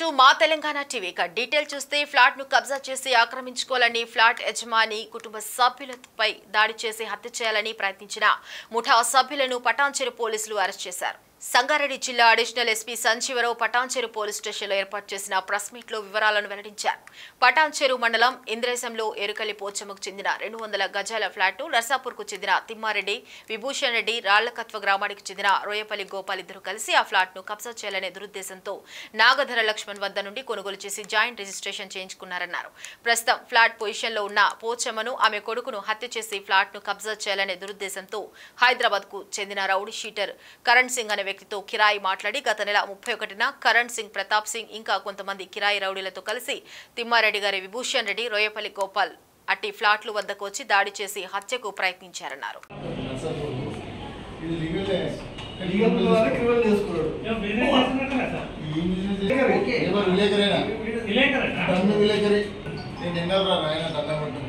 To మా Telangana TV ఇక detail చూస్తే ఫ్లాట్ ను కబ్జా చేసి ఆక్రమించుకోవాలని ఫ్లాట్ యజమాని కుటుంబ సభ్యులపై దాడి చేసి హత్య చేయాలని ప్రయత్నించిన ముఠా సభ్యులను పటాన్చెరు పోలీసులు అరెస్ట్ చేశారు సంగారెడ్డి జిల్లా additional SP Sanjeeva Rao Patancheru police స్టేషన్లో ఏర్పాటు చేసిన ప్రెస్ మీట్ లో వివరాలను వెల్లడించారు పటాన్చెరు మండలం ఇంద్రేశంలో ఎరుకలి పోచమ్మకు చెందిన రెండు వందల గజాల ఫ్లాట్ నర్సాపూర్ కు చెందిన తిమ్మారెడ్డి విభూషణ్ రెడ్డి రాళ్లకత్వ గ్రామానికి చెందిన రోయపల్లి గోపాల్ ఇద్దరు కలిసి ఆ ఫ్లాట్ ను కబ్జా చేయాలనే దురుద్దేశంతో నాగధర లక్ష్మణ్ వద్ద నుండి కొనుగోలు చేసి జాయింట్ రిజిస్ట్రేషన్ చేయించుకున్నారన్నారు ప్రస్తుతం ఫ్లాట్ పొజిషన్ లో ఉన్న పోచమ్మను ఆమె కొడుకును హత్య చేసి ఫ్లాట్ ను కబ్జా చేయాలనే దురుద్దేశంతో హైదరాబాద్ కు చెందిన రౌడీ షీటర్ కరణ్ సింగ్ అనే వ్యక్తితో కిరాయి మాట్లాడి గత నెల ముప్పై ఒకటిన కరణ్ సింగ్ ప్రతాప్ సింగ్ ఇంకా కొంతమంది కిరాయి రౌడీలతో కలిసి తిమ్మారెడ్డి గారి విభూషణ్ రెడ్డి రోయపల్లి గోపాల్ అట్టి ఫ్లాట్లు వద్దకు వచ్చి దాడి చేసి హత్యకు ప్రయత్నించారన్నారు ఇది లీగలే లీగల్ ద్వారా క్రిమినల్ చేసుకున్నాడు ఈ బిజినెస్ ఓకే. ఎవరు విలేకరేనా నన్ను విలేకరి నేను ఎన్నరా నాయన దండం పట్టు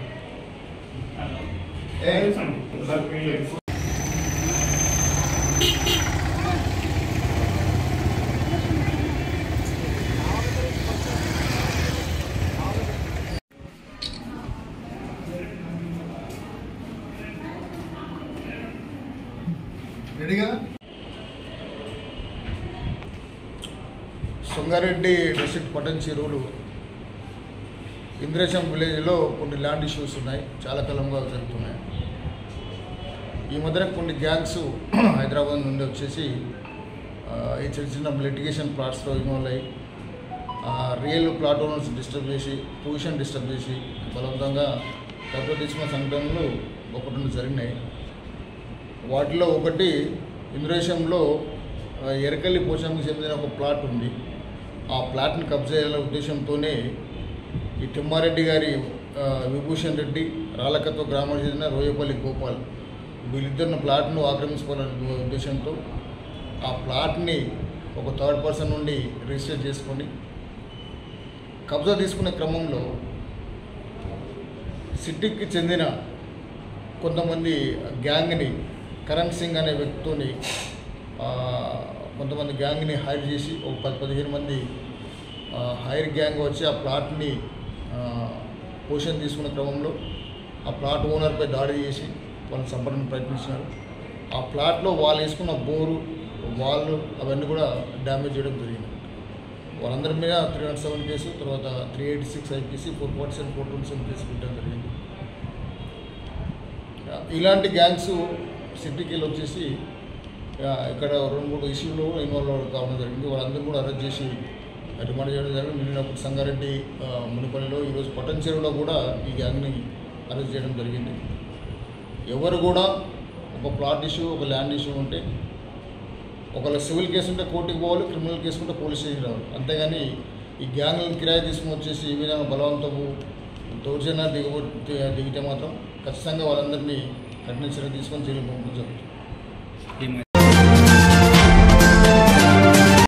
ఏ రెడీగా సంగారెడ్డి డిస్ట్రిక్ట్ పటన్ చెరువులు ఇంద్రేశం విలేజ్లో కొన్ని ల్యాండ్ ఇష్యూస్ ఉన్నాయి చాలా కాలంగా జరుగుతున్నాయి ఈ మధ్యన కొన్ని గ్యాంగ్స్ హైదరాబాద్ నుండి వచ్చేసి ఆ, ఈ చిన్న చిన్న లిటిగేషన్ ప్లాట్స్లో ఇన్వాల్వ్ అయ్యి ఆ, రియల్ ప్లాట్ ఓనర్స్ డిస్టర్బ్ చేసి పొజిషన్ డిస్టర్బ్ చేసి బలవంతంగా కబ్జా తీసుకున్న సంఘటనలు ఒకటి రెండు జరిగినాయి వాటిలో ఒకటి ఇంద్రేశంలో ఆ, ఎరకల్లి పోషంకి చెందిన ఒక ప్లాట్ ఉంది ఆ ప్లాట్ని కబ్జా చేయాలనే ఉద్దేశంతోనే ఈ తిమ్మారెడ్డి గారి ఆ, విభూషణ్ రెడ్డి రాలకత్వ గ్రామానికి చెందిన రోయపల్లి గోపాల్ వీళ్ళిద్దరిని ప్లాట్ను ఆక్రమించుకోవాలనే ఉద్దేశంతో ఆ ప్లాట్ని ఒక థర్డ్ పర్సన్ నుండి రిజిస్టర్ చేసుకొని కబ్జా తీసుకునే క్రమంలో సిటీకి చెందిన కొంతమంది గ్యాంగ్ని కరణ్ సింగ్ అనే వ్యక్తితోని ఆ, కొంతమంది గ్యాంగ్ని హైర్ చేసి ఒక పది పదిహేను మంది ఆ, హైర్ గ్యాంగ్ వచ్చి ఆ ప్లాట్ని ఆ, పోషన్ తీసుకునే క్రమంలో ఆ ప్లాట్ ఓనర్పై దాడి చేసి వాళ్ళని చంపడానికి ప్రయత్నించినారు ఆ ప్లాట్లో వాళ్ళు వేసుకున్న బోరు వాళ్ళు అవన్నీ కూడా డ్యామేజ్ చేయడం జరిగింది వాళ్ళందరి మీద త్రీ నాట్ సెవెన్ కేసు తర్వాత three eighty six IPC four forty seven four twenty seven case పెట్టడం జరిగింది ఇలాంటి గ్యాంగ్స్ సిటీకి వెళ్ళి వచ్చేసి ఆ, ఇక్కడ రెండు మూడు ఇష్యూలో ఇన్వాల్వ్ కావడం జరిగింది వాళ్ళందరూ కూడా అరెస్ట్ చేసి రిమాండ్ చేయడం జరిగింది నిన్న ఒకటి సంగారెడ్డి ఆ, మునిపల్లిలో ఈరోజు పట్టణ చెరువులో కూడా ఈ గ్యాంగ్ని అరెస్ట్ చేయడం జరిగింది ఎవరు కూడా ఒక ప్లాట్ ఇష్యూ ఒక ల్యాండ్ ఇష్యూ ఉంటే ఒకవేళ సివిల్ కేసు ఉంటే కోర్టుకి పోవాలి క్రిమినల్ కేసు ఉంటే పోలీస్ స్టేషన్ రావాలి అంతేగాని ఈ గ్యాంగ్లను కిరాయి తీసుకుని వచ్చేసి ఈ విధంగా బలవంతపు దౌర్జన్య దిగబో దిగితే మాత్రం ఖచ్చితంగా వాళ్ళందరినీ కఠిన చర్య తీసుకొని జైలు పంపించవచ్చు